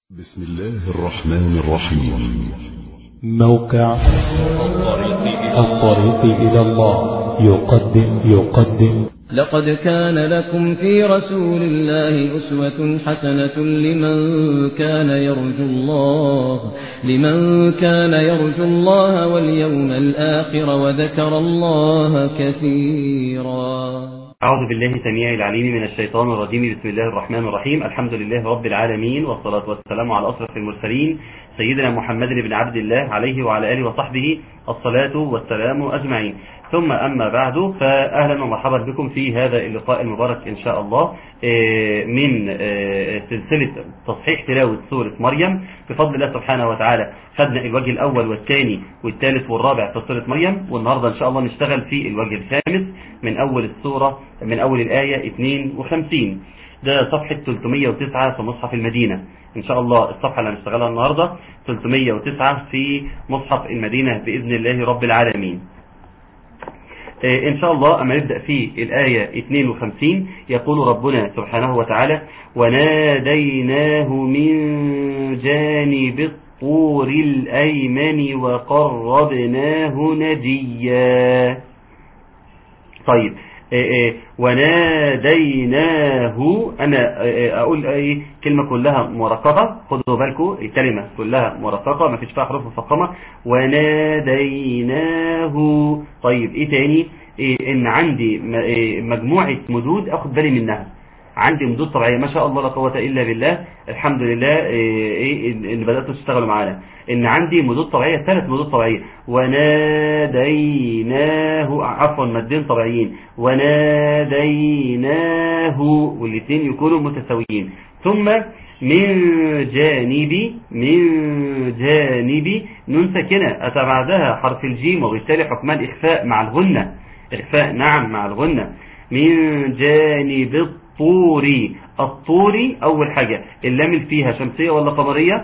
بسم الله الرحمن الرحيم موقع الطريق إلى الله يقدم يقدم لقد كان لكم في رسول الله أسوة حسنة لمن كان يرجو الله لمن كان يرجو الله واليوم الآخر وذكر الله كثيرا أعوذ بالله سميع العليم من الشيطان الرجيم بسم الله الرحمن الرحيم الحمد لله رب العالمين والصلاة والسلام على أشرف المرسلين سيدنا محمد بن عبد الله عليه وعلى آله وصحبه الصلاة والسلام أجمعين ثم أما بعد فأهلا ومرحبا بكم في هذا اللقاء المبارك إن شاء الله من سلسلة تصحيح تلاوة سورة مريم بفضل الله سبحانه وتعالى خدنا الوجه الأول والثاني والثالث والرابع في سورة مريم والنهاردة إن شاء الله نشتغل في الوجه الخامس من أول السورة من أول الآية 52 ده صفحة 309 في مصحف المدينة إن شاء الله الصفحة اللي هنشتغلها النهاردة 309 في مصحف المدينة بإذن الله رب العالمين إن شاء الله أما نبدأ في الآية 52 يقول ربنا سبحانه وتعالى وناديناه من جانب الطور الأيمن وقربناه نجيا طيب وناديناه أنا أقول أي كلمة كلها مرققة خدوا بالكم الكلمة كلها مرققة ما فيش فيها حروف مفخمة وناديناه طيب إيه تاني إيه إن عندي مجموعة مدود أخد بالي منها عندي مدود طبيعية ما شاء الله لا قوة إلا بالله الحمد لله إيه إن بدأتوا تشتغلوا معانا إن عندي مدود طبيعية ثلاث مدود طبيعية وناديناه عفوا مدين طبيعيين وناديناه والاثنين يكونوا متساويين ثم من جانبي من جانبي نون ساكنة أتى بعدها حرف الجيم وبالتالي حكمان إخفاء مع الغنة إخفاء نعم مع الغنة من جانب الطوري الطوري أول حاجة اللام اللي فيها شمسية ولا قمرية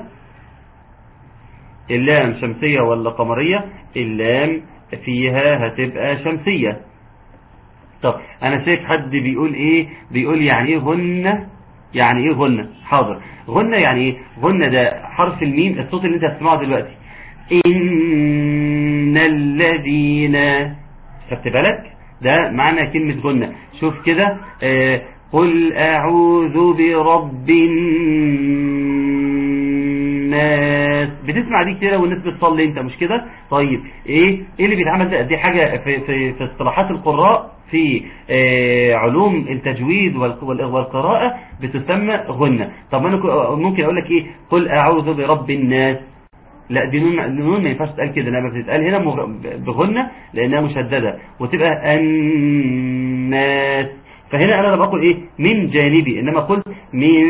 اللام شمسية ولا قمرية اللام فيها هتبقى شمسية طب أنا شايف حد بيقول إيه بيقول يعني إيه غنة يعني إيه غنة حاضر غنة يعني إيه غنة ده حرف الميم الصوت اللي أنت هتسمعه دلوقتي إن الذين خدت بالك ده معنى كلمة غنة شوف كده آه قل أعوذ برب الناس بتسمع دي كتير والناس بتصلي انت مش كده طيب ايه ايه اللي بيتعمل ده دي حاجة في, في, في اصطلاحات القراء في آه علوم التجويد والقراءة بتسمى غنة طب انا ممكن اقول لك ايه قل اعوذ برب الناس لا دي نون نون ما ينفعش تتقال كده لما بتتقال هنا بغنة لانها مشددة وتبقى الناس فهنا انا بقول ايه من جانبي انما قلت من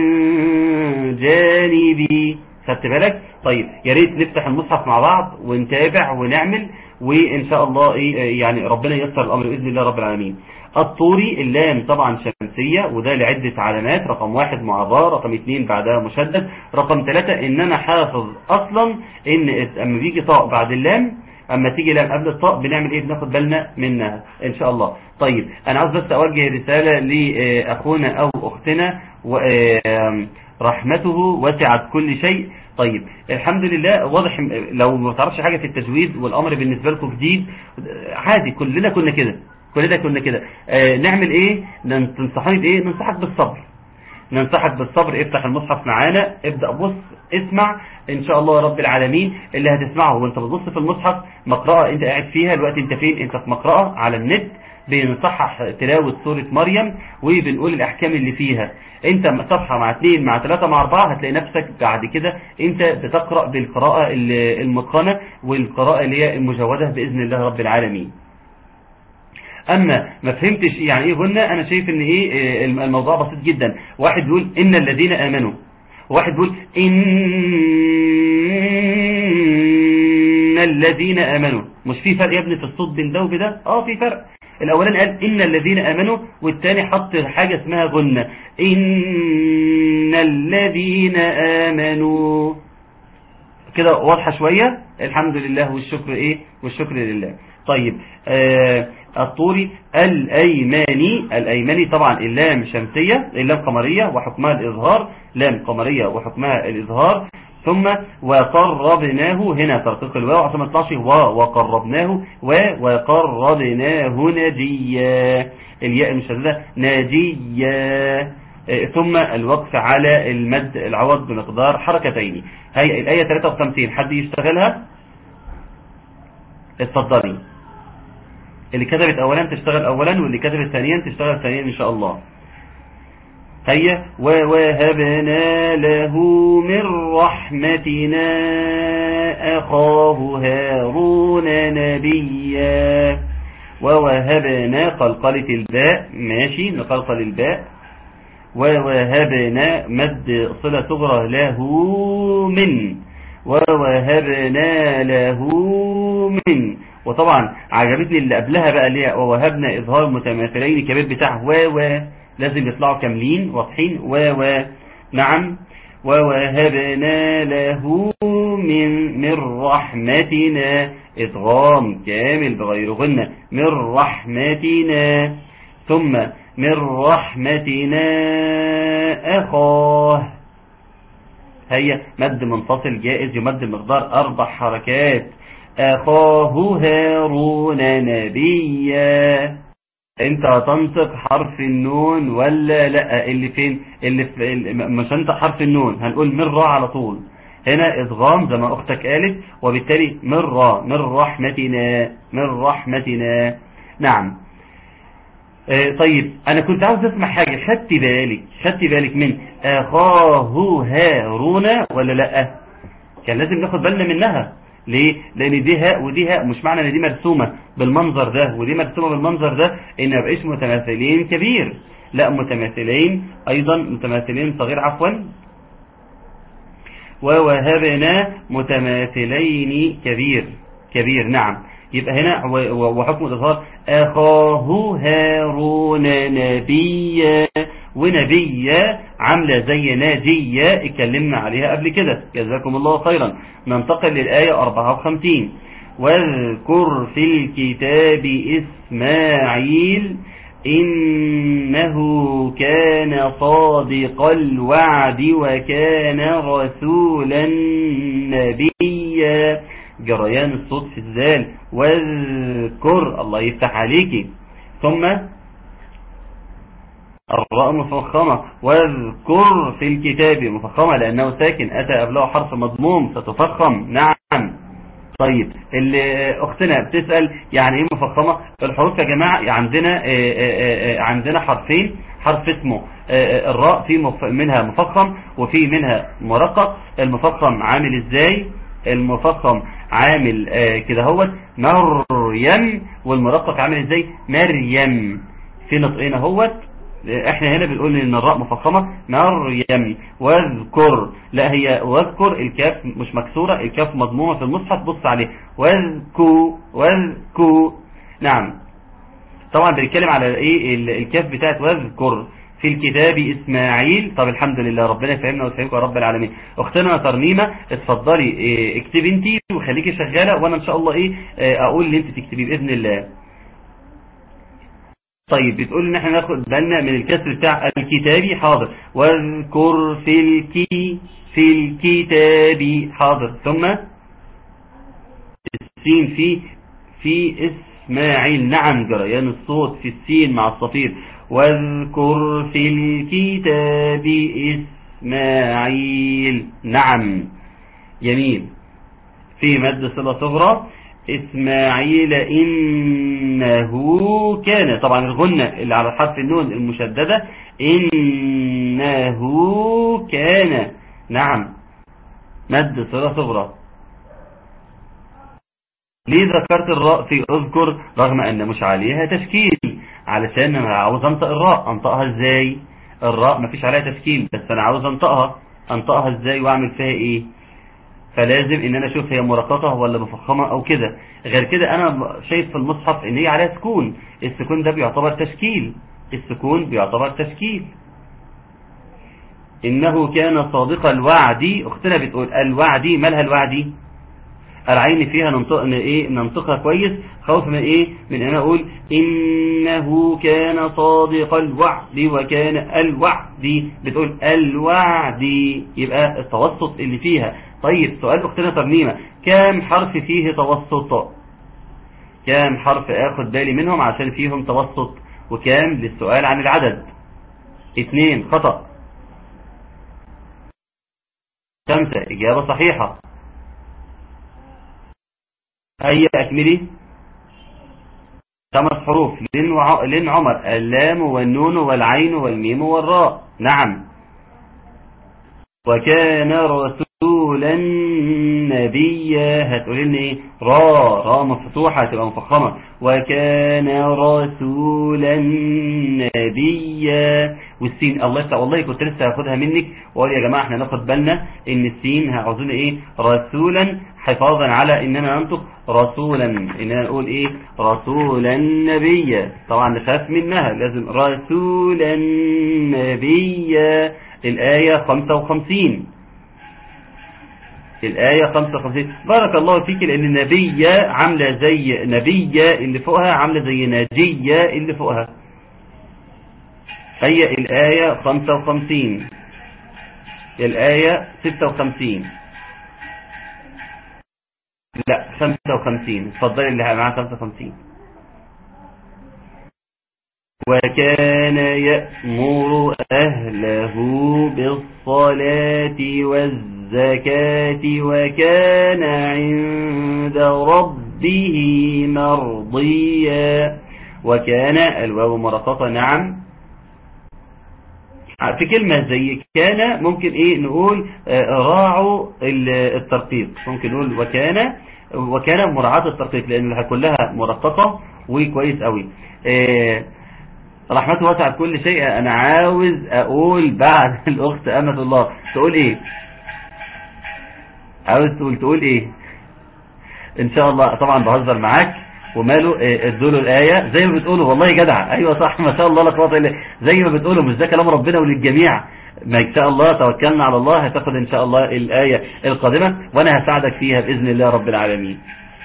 جانبي خدت بالك طيب يا ريت نفتح المصحف مع بعض ونتابع ونعمل وان شاء الله ايه يعني ربنا ييسر الامر باذن الله رب العالمين الطوري اللام طبعا شمسية وده لعدة علامات رقم واحد معضاء رقم اثنين بعدها مشدد رقم ثلاثة ان انا حافظ اصلا ان اما بيجي طاء بعد اللام اما تيجي لام قبل الطاء بنعمل ايه بناخد بالنا منها ان شاء الله طيب انا عاوز بس اوجه رسالة لاخونا او اختنا رحمته وسعت كل شيء طيب الحمد لله واضح لو ما تعرفش حاجة في التجويد والامر بالنسبة لكم جديد عادي كلنا كنا كده كلنا كنا كده آه نعمل ايه تنصحني بايه ننصحك بالصبر ننصحك بالصبر افتح المصحف معانا ابدأ بص اسمع ان شاء الله رب العالمين اللي هتسمعه وانت بتبص في المصحف مقرأة انت قاعد فيها الوقت انت فين انت في مقرأة على النت بنصحح تلاوة سورة مريم وبنقول الاحكام اللي فيها انت صفحة مع اثنين مع ثلاثة مع اربعة هتلاقي نفسك بعد كده انت بتقرأ بالقراءة المتقنة والقراءة اللي هي المجودة بإذن الله رب العالمين اما ما فهمتش يعني ايه غنى انا شايف ان ايه الموضوع بسيط جدا واحد بيقول ان الذين امنوا واحد بيقول ان الذين امنوا مش في فرق يا ابني في الصوت بين ده وبده اه في فرق الاولاني قال ان الذين امنوا والتاني حط حاجة اسمها غنى ان الذين امنوا كده واضحة شوية الحمد لله والشكر ايه والشكر لله طيب آه الطوري الأيماني الأيماني طبعا اللام شمسية اللام قمرية وحكمها الإظهار لام قمرية وحكمها الإظهار ثم وقربناه هنا ترقيق الواو عشان ما تطلعش و وقربناه و وقربناه نجيا الياء المشددة ناجيا آه، ثم الوقف على المد العوض بمقدار حركتين هي الآية 53 حد يشتغلها اتفضلي اللي كتبت اولا تشتغل اولا واللي كتبت ثانيا تشتغل ثانيا ان شاء الله هيا ووهبنا له من رحمتنا أخاه هارون نبيا ووهبنا قلقلة الباء ماشي نقلقل الباء ووهبنا مد صلة صغرى له من ووهبنا له من وطبعا عجبتني اللي قبلها بقى اللي هي ووهبنا إظهار متماثلين كبير بتاع و و لازم يطلعوا كاملين واضحين و و نعم ووهبنا له من من رحمتنا إدغام كامل بغير غنة من رحمتنا ثم من رحمتنا أخاه هي مد منفصل جائز يمد مقدار أربع حركات أخاه هارون نبيا انت هتنطق حرف النون ولا لا اللي فين اللي في مش انت حرف النون هنقول من را على طول هنا ادغام زي ما اختك قالت وبالتالي من را من رحمتنا من رحمتنا نعم آه طيب انا كنت عاوز اسمع حاجة خدت بالك خدت بالك من اخاه هارون ولا لا كان لازم ناخد بالنا منها ليه لان دي هاء ودي هاء مش معنى ان دي مرسومة بالمنظر ده ودي مرسومة بالمنظر ده ان ما بقاش متماثلين كبير لا متماثلين ايضا متماثلين صغير عفوا ووهبنا متماثلين كبير كبير نعم يبقى هنا وحكم الإظهار أخاه هارون نبيا ونبيا عاملة زي ناجية اتكلمنا عليها قبل كده جزاكم الله خيرا ننتقل للآية 54 واذكر في الكتاب إسماعيل إنه كان صادق الوعد وكان رسولا نبيا جريان الصوت في الزال واذكر الله يفتح عليكي ثم الراء مفخمة واذكر في الكتاب مفخمة لأنه ساكن أتى قبله حرف مضموم ستفخم نعم طيب اللي أختنا بتسأل يعني إيه مفخمة الحروف يا جماعة عندنا عندنا حرفين حرف اسمه الراء في منها مفخم وفي منها مرقق المفخم عامل ازاي المفخم عامل كده هو مريم والمرقق عامل ازاي مريم في نطقين اهوت احنا هنا بنقول ان الراء مفخمة مريم واذكر لا هي واذكر الكاف مش مكسورة الكاف مضمومة في المصحف بص عليه واذكو واذكو نعم طبعا بنتكلم على ايه الكاف بتاعت واذكر في الكتاب اسماعيل طب الحمد لله ربنا يفهمنا ويفهمكم يا رب العالمين اختنا ترنيمة اتفضلي ايه اكتبي انتي وخليكي شغالة وانا ان شاء الله ايه اقول اللي انت تكتبيه باذن الله طيب بتقول ان احنا ناخد بالنا من الكسر بتاع الكتابي حاضر واذكر في الكي في الكتاب حاضر ثم السين في في اسماعيل نعم جريان الصوت في السين مع الصفير واذكر في الكتاب إسماعيل نعم جميل في مد صلة صغرى إسماعيل إنه كان طبعا الغنة اللي على حرف النون المشددة إنه كان نعم مد صلة صغرى ليه ذكرت الراء في اذكر رغم ان مش عليها تشكيل علشان انا عاوز انطق الراء انطقها ازاي الراء مفيش عليها تشكيل بس انا عاوز انطقها انطقها ازاي واعمل فيها ايه فلازم ان انا اشوف هي مرققه ولا مفخمه او كده غير كده انا شايف في المصحف ان هي عليها سكون السكون ده بيعتبر تشكيل السكون بيعتبر تشكيل انه كان صادق الوعد اختنا بتقول الوعد مالها الوعد العين فيها ننطق ايه ننطقها كويس خوف من ايه من ان انا اقول انه كان صادق الوعد وكان الوعد بتقول الوعد يبقى التوسط اللي فيها طيب سؤال اختنا ترنيمه كام حرف فيه توسط كام حرف اخد بالي منهم عشان فيهم توسط وكام للسؤال عن العدد اثنين خطأ خمسة إجابة صحيحة هيا أكملي خمس حروف لن, وع... لن عمر اللام والنون والعين والميم والراء نعم وكان رسولا نبيا هتقولي لنا ايه را را مفتوحة تبقى مفخمة وكان رسولا نبيا والسين الله يفتح والله كنت لسه هاخدها منك واقول يا جماعة احنا ناخد بالنا ان السين عاوزين ايه رسولا حفاظا على اننا ننطق رسولا اننا نقول ايه رسولا نبيا طبعا نخاف منها لازم رسولا نبيا الآية 55 الآية 55 بارك الله فيك لأن نبية عاملة زي نبية اللي فوقها عاملة زي ناجية اللي فوقها هي الآية 55 الآية 56 لا 55 اتفضلي اللي معاها 55 وكان يأمر أهله بالصلاة والزكاة وكان عند ربه مرضيا وكان الواو مرققة نعم في كلمة زي كان ممكن ايه نقول راعوا الترقيق ممكن نقول وكان وكان مراعاة الترقيق لان كلها مرققة وكويس قوي رحمته وسعت كل شيء انا عاوز اقول بعد الاخت امة الله تقول ايه عاوز تقول تقول ايه ان شاء الله طبعا بهزر معاك وماله ادوا له الايه زي ما بتقولوا والله جدع ايوه صح ما شاء الله لا قوه الا زي ما بتقولوا مش ده كلام ربنا وللجميع ما ان شاء الله توكلنا على الله هتاخد ان شاء الله الايه القادمه وانا هساعدك فيها باذن الله رب العالمين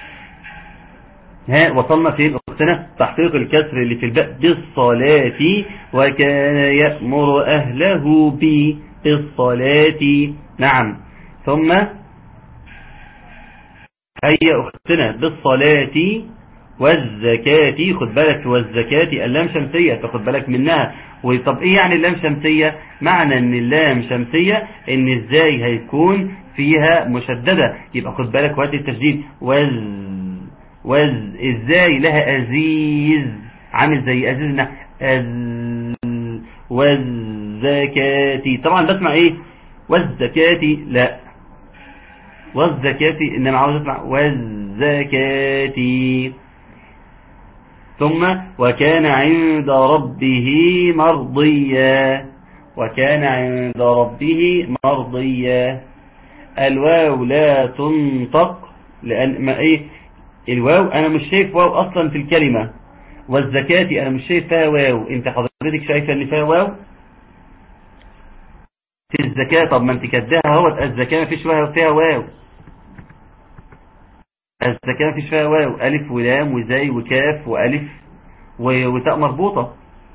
ها وصلنا فين اختنا تحقيق الكسر اللي في الباء بالصلاة وكان يأمر أهله بالصلاة نعم ثم هيا اختنا بالصلاة والزكاة خد بالك والزكاة اللام شمسية تاخد بالك منها وطب ايه يعني اللام شمسية معنى ان اللام شمسية ان ازاي هيكون فيها مشددة يبقى خد بالك وقت التشديد وز وز ازاي لها ازيز عامل زي ازيزنا أز والزكاة طبعا بسمع ايه والزكاة لا والزكاة انما عاوز اسمع والزكاة ثم وكان عند ربه مرضيا وكان عند ربه مرضيا الواو لا تنطق لأن ما ايه الواو انا مش شايف واو اصلا في الكلمة والزكاة انا مش شايف فيها واو انت حضرتك شايفة ان فيها واو في الزكاة طب ما انت كدها اهوت الزكاة ما فيش فيها واو الزكاة ما فيش فيها واو الف ولام وزاي وكاف والف وتاء مربوطة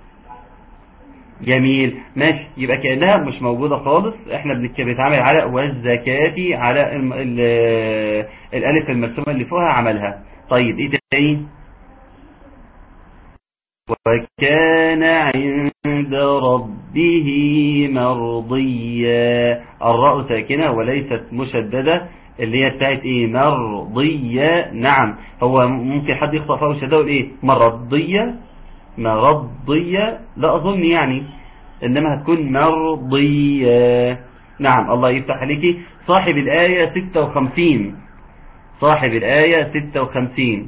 جميل ماشي يبقى كأنها مش موجودة خالص احنا بنتعامل على والزكاة على ال ال الالف المرسومة اللي فوقها عملها طيب ايه تاني وكان عند ربه مرضيا الراء ساكنة وليست مشددة اللي هي بتاعت ايه مرضية نعم هو ممكن حد يخطأ فيها وشدده يقول ايه مرضية مرضية لا أظن يعني إنما هتكون مرضية نعم الله يفتح عليك صاحب الآية 56 صاحب الآية 56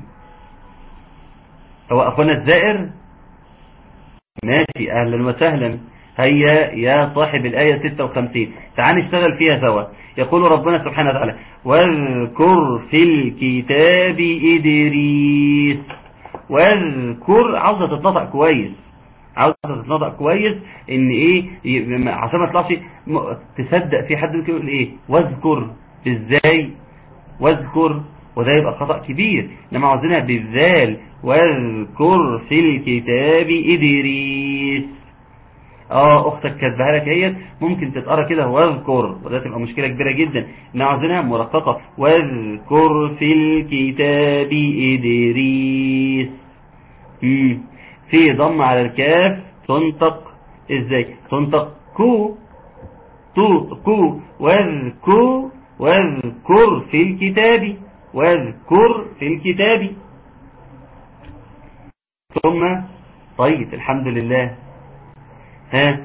هو أخونا الزائر ماشي أهلا وسهلا هيا يا صاحب الآية 56 تعال نشتغل فيها سوا يقول ربنا سبحانه وتعالى واذكر في الكتاب إدريس واذكر عاوزة تتنطق كويس عاوزة تتنطق كويس ان ايه عشان ما تطلعش تصدق في حد ممكن يقول ايه واذكر ازاي واذكر وده يبقى خطأ كبير انما عاوزينها بالذال واذكر في الكتاب إدريس اه اختك كاتبها لك اهيت ممكن تتقرا كده واذكر وده تبقى مشكله كبيره جدا ان عاوزينها مرققه واذكر في الكتاب ادريس امم في ضم على الكاف تنطق ازاي تنطق كو تو كو واذكر واذكر في الكتاب واذكر في الكتاب ثم طيب الحمد لله ها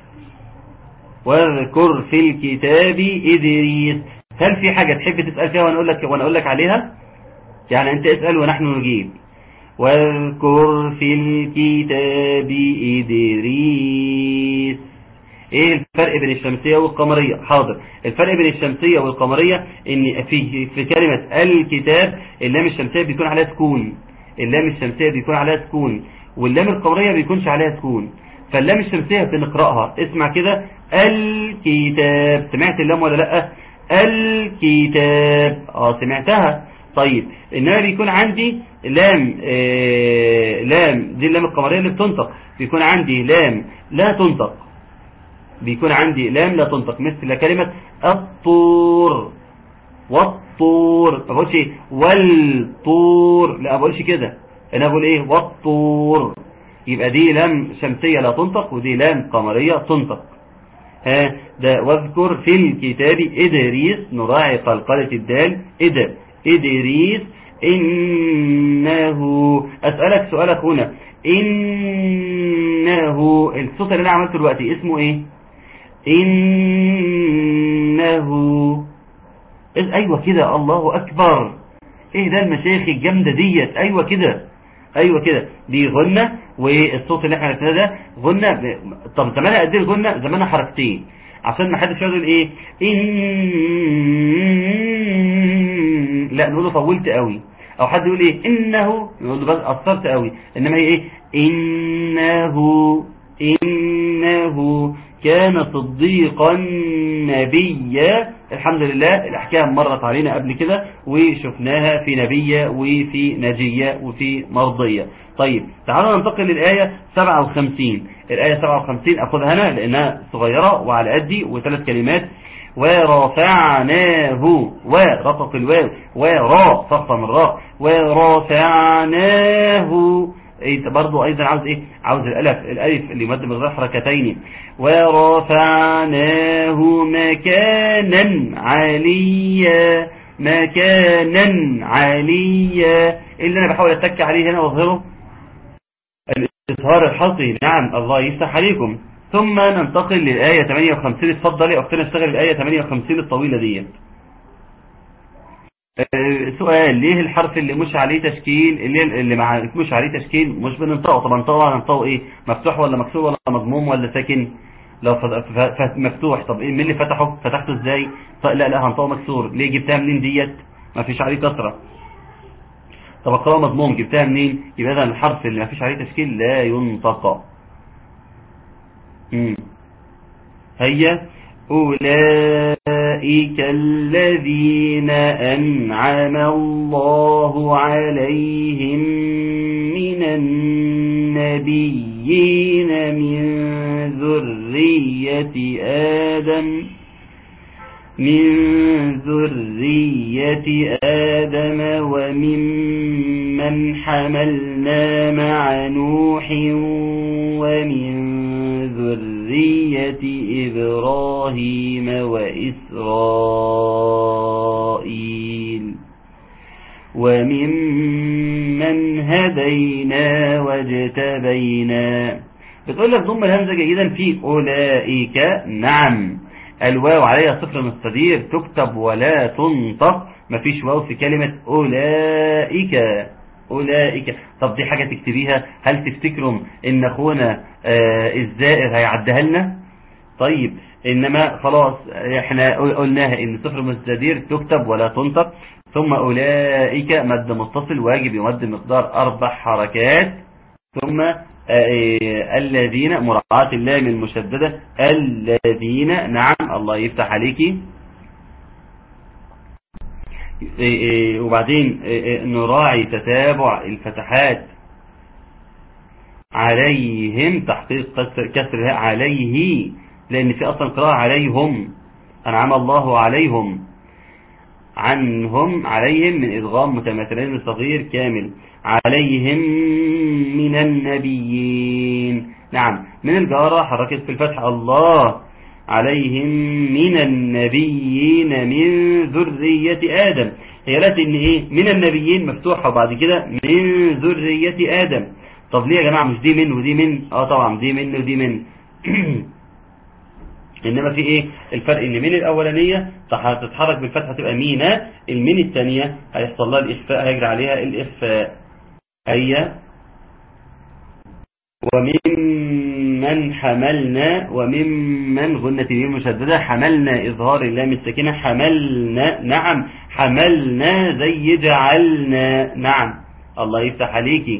واذكر في الكتاب إدريس هل في حاجة تحب تسأل فيها وانا اقول لك وانا اقول لك عليها يعني انت اسأل ونحن نجيب واذكر في الكتاب إدريس ايه الفرق بين الشمسية والقمرية حاضر الفرق بين الشمسية والقمرية ان في في كلمة الكتاب اللام الشمسية بيكون عليها سكون اللام الشمسية بيكون عليها سكون واللام القمرية بيكونش عليها سكون فاللام الشمسية بنقرأها اسمع كده الكتاب سمعت اللام ولا لا الكتاب اه سمعتها طيب انما بيكون عندي لام آه لام دي اللام القمرية اللي بتنطق بيكون عندي لام لا تنطق بيكون عندي لام لا تنطق مثل كلمة الطور والطور ما بقولش ايه والطور لا ما بقولش كده انا بقول ايه والطور يبقى دي لام شمسية لا تنطق ودي لام قمرية تنطق ها ده واذكر في الكتاب إدريس نراعي قلقلة الدال إد إدريس إنه أسألك سؤالك هنا إنه الصوت اللي أنا عملته دلوقتي اسمه إيه إنه أيوة كده الله أكبر إيه ده المشايخ الجامدة ديت أيوة كده ايوه كده دي غنة والصوت اللي احنا عرفناه ده غنة ب... طب زمانها قد ايه الغنة زمانها حركتين عشان ما حدش يقول ايه إن... لا نقول له طولت قوي او حد يقول ايه انه نقول له بس قصرت قوي انما هي ايه انه انه كان صديقا نبيا الحمد لله الأحكام مرت علينا قبل كده وشفناها في نبية وفي نجية وفي مرضية طيب تعالوا ننتقل للآية 57 الآية 57 أخذها أنا لأنها صغيرة وعلى قدي وثلاث كلمات ورفعناه ورقق الواو ورا فقط من راء ورفعناه إيه برضو ايضا عاوز ايه عاوز الالف الالف اللي يمد مقدار حركتين ورفعناه مكانا عليا مكانا عليا اللي انا بحاول اتك عليه هنا واظهره الاظهار الحصري نعم الله يفتح عليكم ثم ننتقل للآية 58 اتفضلي يا اختنا اشتغل الآية 58 الطويلة دي سؤال ليه الحرف اللي مش عليه تشكيل اللي اللي مع مش عليه تشكيل مش بننطقه طب ننطقه هننطقه ايه مفتوح ولا مكسور ولا مضموم ولا ساكن لو مفتوح طب ايه مين اللي فتحه فتحته ازاي طيب لا لا هنطقه مكسور ليه جبتها منين ديت ما فيش عليه كسره طب اقراه مضموم جبتها منين يبقى ده الحرف اللي ما فيش عليه تشكيل لا ينطق امم هيا أولئك الذين أنعم الله عليهم من النبيين من ذرية آدم من ذرية آدم وممن حملنا مع نوح ومن ذرية إبراهيم وإسرائيل وممن هدينا واجتبينا بتقول لك ضم الهمزة جيدا في أولئك نعم الواو عليها صفر مستدير تكتب ولا تنطق مفيش واو في كلمة أولئك أولئك طب دي حاجة تكتبيها هل تفتكروا إن أخونا آه الزائر هيعدها لنا طيب إنما خلاص احنا قلناها إن صفر مستدير تكتب ولا تنطق ثم أولئك مد متصل واجب يمد مقدار أربع حركات ثم آه الذين مراعاة اللام المشددة الذين نعم الله يفتح عليكي إيه إيه وبعدين إيه إيه نراعي تتابع الفتحات عليهم تحقيق كسر كسر الهاء عليه لأن في أصلا قراءة عليهم أنعم الله عليهم عنهم عليهم من إدغام متماثلين صغير كامل عليهم من النبيين نعم من الجارة حركت في الفتح الله عليهم من النبيين من ذرية آدم هي قالت إن إيه من النبيين مفتوحة وبعد كده من ذرية آدم طب ليه يا جماعة مش دي من ودي من اه طبعا دي من ودي من انما في ايه الفرق ان من الاولانية تتحرك بالفتحة تبقى مينا المين الثانية هيحصل لها الاخفاء هيجري عليها الاخفاء هي وممن حملنا وممن غنة ميم مشددة حملنا إظهار اللام الساكنة حملنا نعم حملنا زي جعلنا نعم الله يفتح عليكي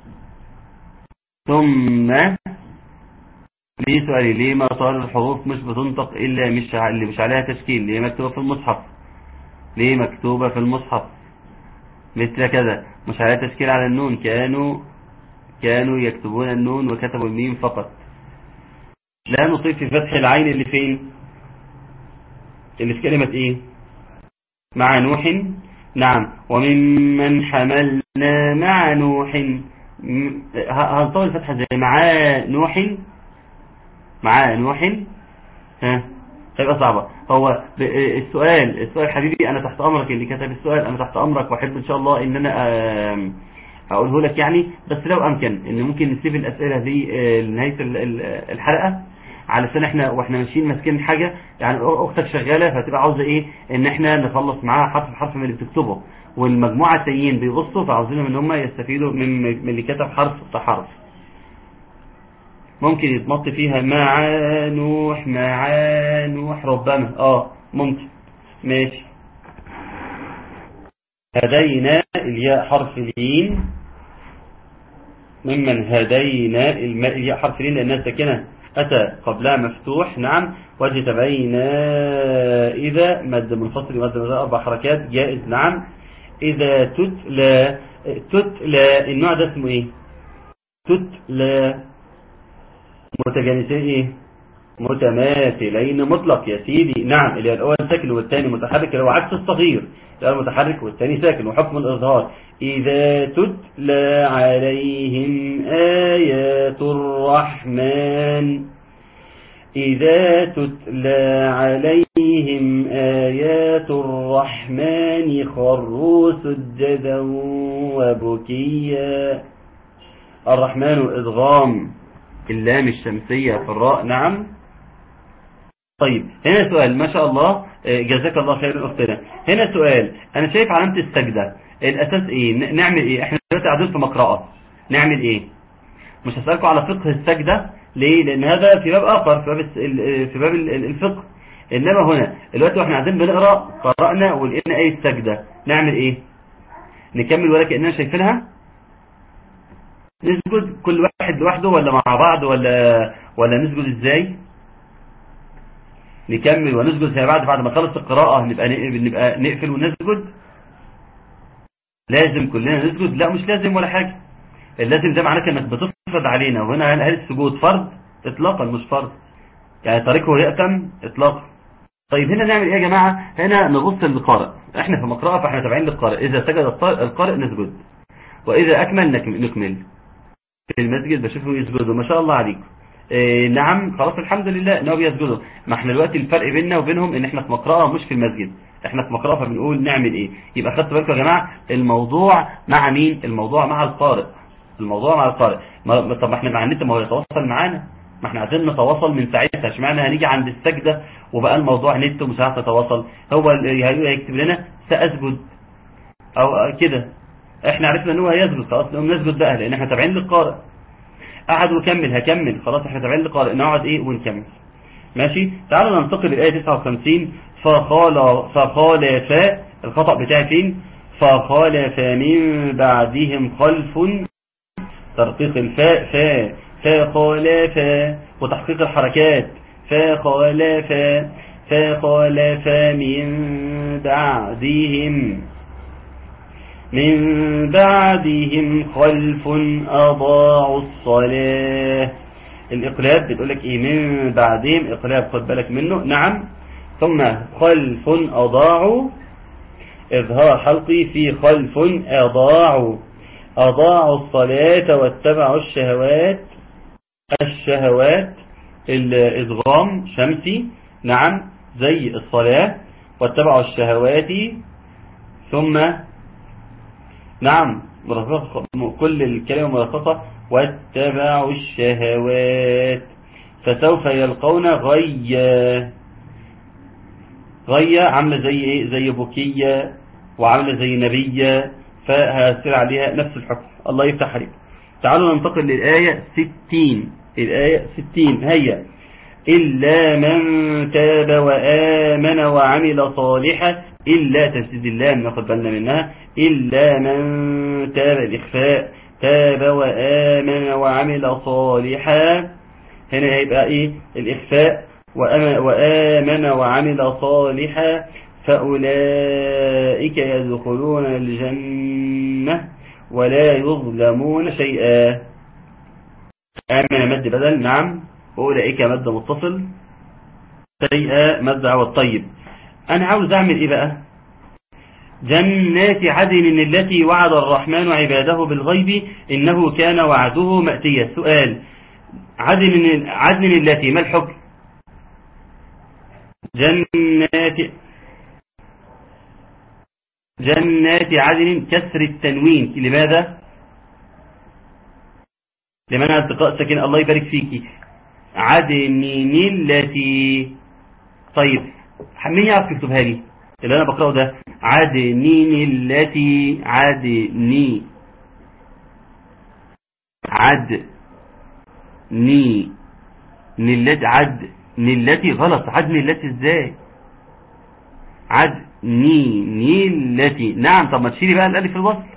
ثم ليه سؤالي ليه ما صار الحروف مش بتنطق إلا مش اللي مش عليها تشكيل ليه مكتوبة في المصحف ليه مكتوبة في المصحف مثل كذا مش عليها تشكيل على النون كانوا كانوا يكتبون النون وكتبوا الميم فقط لا نصيب في فتح العين اللي فين اللي في كلمة ايه مع نوح نعم وممن حملنا مع نوح هنطول الفتحة زي مع نوح مع نوح ها هيبقى صعبة هو السؤال السؤال حبيبي انا تحت امرك اللي كتب السؤال انا تحت امرك واحب ان شاء الله ان انا اقوله لك يعني بس لو امكن ان ممكن نسيب الاسئلة دي لنهاية الحلقة علشان احنا واحنا ماشيين ماسكين حاجة يعني اختك شغالة فتبقى عاوزة ايه ان احنا نخلص معاها حرف حرف من اللي بتكتبه والمجموعة التانيين بيبصوا فعاوزينهم ان هم يستفيدوا من من اللي كتب حرف بحرف ممكن يتمط فيها مع نوح مع نوح ربما اه ممكن ماشي هدينا الياء حرف لين ممن هدينا الياء حرف لين لأنها ساكنة أتى قبلها مفتوح نعم وجه تبعينا إذا مد منفصل مد مد أربع حركات جائز نعم إذا تتلى تتلى النوع ده اسمه إيه تتلى متجانسين إيه متماثلين مطلق يا سيدي نعم اللي الأول ساكن والثاني متحرك اللي هو عكس الصغير الأول متحرك والثاني ساكن وحكم الإظهار إذا تتلى عليهم آيات الرحمن إذا تتلى عليهم آيات الرحمن خروا سجدا وبكيا الرحمن إضغام اللام الشمسية في الراء نعم طيب هنا سؤال ما شاء الله جزاك الله خير أختنا هنا سؤال أنا شايف علامة السجدة الأساس إيه نعمل إيه إحنا دلوقتي قاعدين في مقرأة نعمل إيه مش هسألكم على فقه السجدة ليه لأن هذا في باب آخر في باب في باب الفقه إنما هنا دلوقتي واحنا قاعدين بنقرأ قرأنا ولقينا أي السجدة نعمل إيه نكمل ولا كأننا شايفينها نسجد كل واحد لوحده ولا مع بعض ولا ولا نسجد ازاي نكمل ونسجد زي بعد بعد ما خلص القراءة نبقى نبقى نقفل ونسجد لازم كلنا نسجد لا مش لازم ولا حاجة اللازم ده معناه انك بتفرض علينا وهنا هل السجود فرض اطلاقا مش فرض يعني طريقه يأتم اطلاقا طيب هنا نعمل ايه يا جماعة هنا نبص للقارئ احنا في مقرأة فاحنا تابعين للقارئ اذا سجد القارئ نسجد واذا اكمل نكمل في المسجد بشوفه يسجدوا ما شاء الله عليكم إيه نعم خلاص الحمد لله ان هو بيسجدوا ما احنا دلوقتي الفرق بيننا وبينهم ان احنا في مقرأة مش في المسجد احنا في مقرأة فبنقول نعمل ايه يبقى خدتوا بالكم يا جماعة الموضوع مع مين الموضوع مع القارئ الموضوع مع القارئ ما طب احنا مع النت ما هو يتواصل معانا ما احنا عايزين نتواصل من ساعتها اشمعنى هنيجي عند السجدة وبقى الموضوع نت ومش عارف نتواصل هو هيكتب لنا سأسجد او كده احنا عرفنا ان هو هيسجد خلاص نقوم نسجد بقى لان احنا تابعين للقارئ قعد وكمل هكمل خلاص احنا تابعين للقارئ نقعد ايه ونكمل ماشي تعالوا ننتقل للآية 59 فخال فخالف الخطأ بتاعي فين فخالف من بعدهم خلف ترقيق الفاء فاء فخالف وتحقيق الحركات فخالف فخالف من بعدهم من بعدهم خلف أضاعوا الصلاة الإقلاب بتقول لك إيه من بعدهم إقلاب خد بالك منه نعم ثم خلف أضاعوا إظهار حلقي في خلف أضاعوا أضاعوا الصلاة واتبعوا الشهوات الشهوات الإضغام شمسي نعم زي الصلاة واتبعوا الشهوات ثم نعم مرخصة كل الكلمة مرخصة واتبعوا الشهوات فسوف يلقون غيا غيا عاملة زي ايه زي بكية وعاملة زي نبية فهسير عليها نفس الحكم الله يفتح عليك تعالوا ننتقل للآية 60 الآية 60 هيا إلا من تاب وآمن وعمل صالحا إلا تسديد اللام ناخد بالنا منها إلا من تاب الإخفاء تاب وآمن وعمل صالحا هنا هيبقى إيه الإخفاء وآمن وعمل صالحا فأولئك يدخلون الجنة ولا يظلمون شيئا آمن مد بدل نعم أولئك مد متصل شيئا مد عوض طيب أنا عاوز أعمل إيه بقى جنات عدن التي وعد الرحمن عباده بالغيب إنه كان وعده مأتيا سؤال عدن, عدن التي ما الحكم جنات جنات عدن كسر التنوين لماذا لمنع التقاء ساكن الله يبارك فيك عدن التي طيب مين يعرف يكتبها لي اللي انا بقراه ده عدن التي عدني عد ني نلت عد نلتي غلط عد نلتي ازاي عد ني نيلتي نعم طب ما تشيلي بقى الالف في الوصل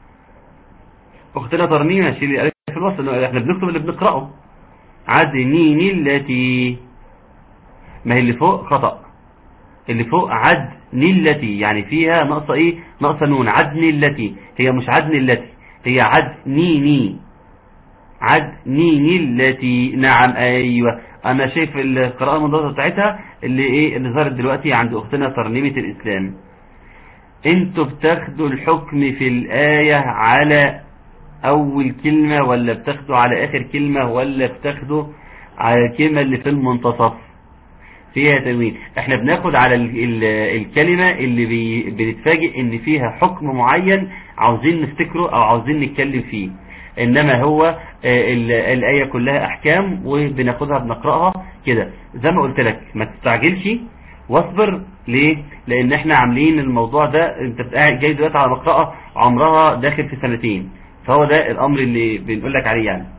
اختنا ترميمه شيلي الالف في الوصل احنا بنكتب اللي بنقراه عد ني نيلتي ما هي اللي فوق خطأ اللي فوق عد نيلتي يعني فيها ناقصه ايه ناقصه نون عد نيلتي هي مش عد نيلتي هي عد ني ني عد ني نيلتي نعم ايوه انا شايف القراءة المنضبطة بتاعتها اللي ايه اللي ظهرت دلوقتي عند اختنا ترنيمة الاسلام انتوا بتاخدوا الحكم في الآية على اول كلمة ولا بتاخدوا على اخر كلمة ولا بتاخدوا على الكلمة اللي في المنتصف فيها تنوين احنا بناخد على ال ال الكلمة اللي بي بنتفاجئ ان فيها حكم معين عاوزين نفتكره او عاوزين نتكلم فيه انما هو الآية كلها احكام وبناخدها بنقرأها كده زي ما قلت لك ما تستعجلش واصبر ليه لان احنا عاملين الموضوع ده انت جاي دلوقتي على مقرأة عمرها داخل في سنتين فهو ده الامر اللي بنقول لك عليه يعني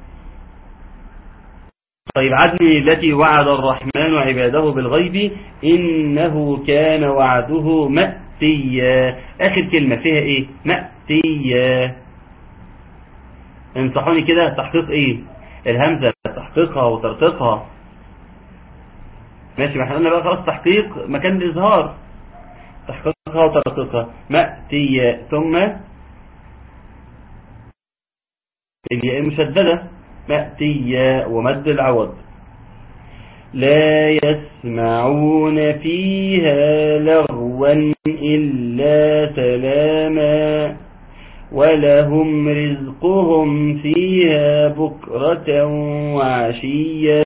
طيب عدني التي وعد الرحمن عباده بالغيب إنه كان وعده مأتيا آخر كلمة فيها إيه مأتيا انصحوني كده تحقيق إيه الهمزة تحقيقها وترقيقها ماشي ما احنا قلنا بقى خلاص تحقيق مكان الإظهار تحقيقها وترقيقها مأتيا ثم الياء المشددة مأتيا ومد العوض لا يسمعون فيها لغوا إلا سلاما ولهم رزقهم فيها بكرة وعشيا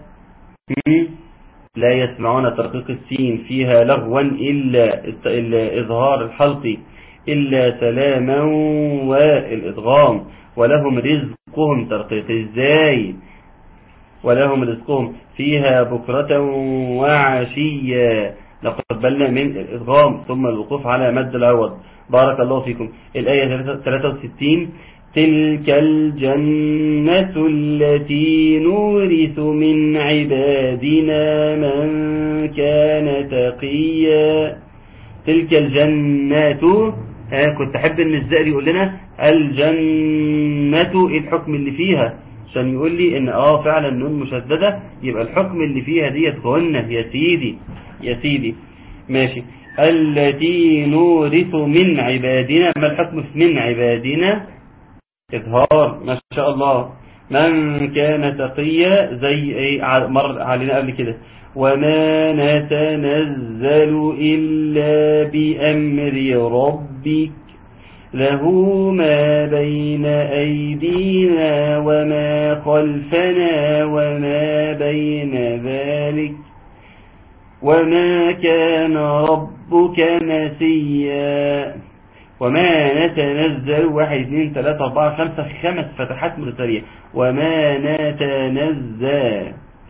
لا يسمعون ترقيق السين فيها لغوا إلا إظهار الحلق إلا سلاما والإدغام ولهم رزقهم ترقيق ازاي ولهم رزقهم فيها بكرة وعشيا لقد بالنا من الإدغام ثم الوقوف على مد العوض بارك الله فيكم الآية 63 تلك الجنة التي نورث من عبادنا من كان تقيا تلك الجنات ها كنت احب ان الزائر يقول لنا الجنة ايه الحكم اللي فيها عشان يقول لي ان اه فعلا نون مشددة يبقى الحكم اللي فيها ديت غنة يا سيدي يا سيدي ماشي التي نورث من عبادنا ما الحكم في من عبادنا إظهار ما شاء الله من كان تقيا زي ايه ع- مر علينا قبل كده وما نتنزل إلا بأمر ربك له ما بين أيدينا وما خلفنا وما بين ذلك وما كان ربك نسيا وما نتنزل واحد اثنين ثلاثة أربعة خمسة خمس فتحات متتالية وما نتنزل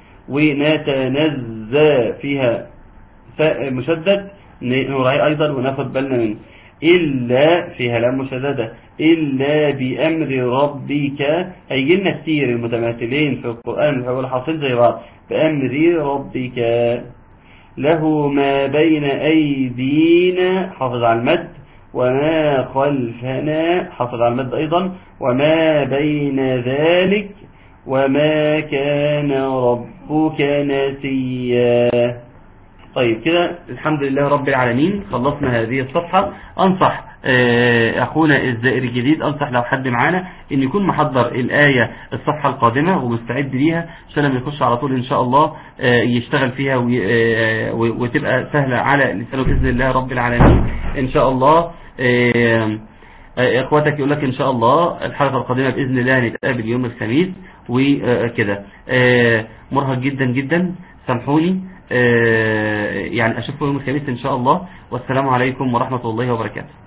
ونتنزل فيها فاء مشدد نراعي أيضا وناخد بالنا منه إلا فيها لام مشددة إلا بأمر ربك هيجي لنا كتير المتماثلين في القرآن بيقولوا حاصل زي بعض بأمر ربك له ما بين أيدينا حافظ على المد وما خلفنا حافظ على المد أيضا وما بين ذلك وما كان ربك نسيا طيب كده الحمد لله رب العالمين خلصنا هذه الصفحة أنصح آه، أخونا الزائر الجديد أنصح لو حد معانا إن يكون محضر الآية الصفحة القادمة ومستعد ليها عشان لما يخش على طول إن شاء الله آه، يشتغل فيها وي- آه، و- وتبقى سهلة على لسانه بإذن الله رب العالمين إن شاء الله آه، آه، اخواتك يقول لك ان شاء الله الحلقة القادمة بإذن الله هنتقابل يوم الخميس وكده آه، مرهق جدا جدا سامحوني آه، يعني اشوفكم يوم الخميس ان شاء الله والسلام عليكم ورحمة الله وبركاته